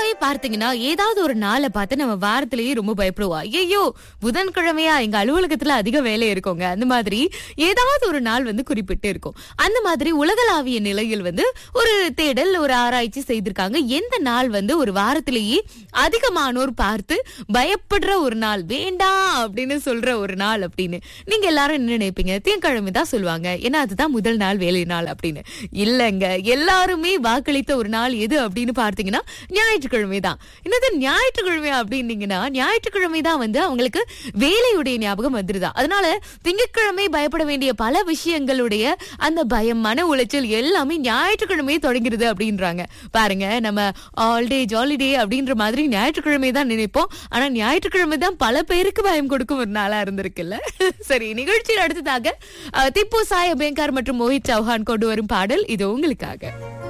பொதுவாவே பார்த்தீங்கன்னா ஏதாவது ஒரு நாளை பார்த்து நம்ம வாரத்திலேயே ரொம்ப பயப்படுவோம் ஐயோ புதன்கிழமையா எங்க அலுவலகத்துல அதிக வேலை இருக்குங்க அந்த மாதிரி ஏதாவது ஒரு நாள் வந்து குறிப்பிட்டு இருக்கும் அந்த மாதிரி உலகளாவிய நிலையில் வந்து ஒரு தேடல் ஒரு ஆராய்ச்சி செய்திருக்காங்க எந்த நாள் வந்து ஒரு வாரத்திலேயே அதிகமானோர் பார்த்து பயப்படுற ஒரு நாள் வேண்டாம் அப்படின்னு சொல்ற ஒரு நாள் அப்படின்னு நீங்க எல்லாரும் என்ன நினைப்பீங்க திங்கக்கிழமை தான் சொல்லுவாங்க ஏன்னா அதுதான் முதல் நாள் வேலை நாள் அப்படின்னு இல்லங்க எல்லாருமே வாக்களித்த ஒரு நாள் எது அப்படின்னு பார்த்தீங்கன்னா ஞாயிற்றுக்கிழமை தான் என்னது ஞாயிற்றுக்கிழமை அப்படின்னீங்கன்னா ஞாயிற்றுக்கிழமை தான் வந்து அவங்களுக்கு வேலையுடைய ஞாபகம் வந்துருதா அதனால திங்கட்கிழமை பயப்பட வேண்டிய பல விஷயங்களுடைய அந்த பயம் மன உளைச்சல் எல்லாமே ஞாயிற்றுக்கிழமையே தொடங்கிடுது அப்படின்றாங்க பாருங்க நம்ம ஆல் டே ஜாலிடே அப்படின்ற மாதிரி ஞாயிற்றுக்கிழமை தான் நினைப்போம் ஆனா ஞாயிற்றுக்கிழமை தான் பல பேருக்கு பயம் கொடுக்கும் ஒரு நாளா இருந்திருக்குல்ல சரி நிகழ்ச்சியில் அடுத்ததாக அஹ், திப்பு சாய் அபயங்கர் மற்றும் மோஹித் சௌஹான் கொண்டு வரும் பாடல் இது உங்களுக்காக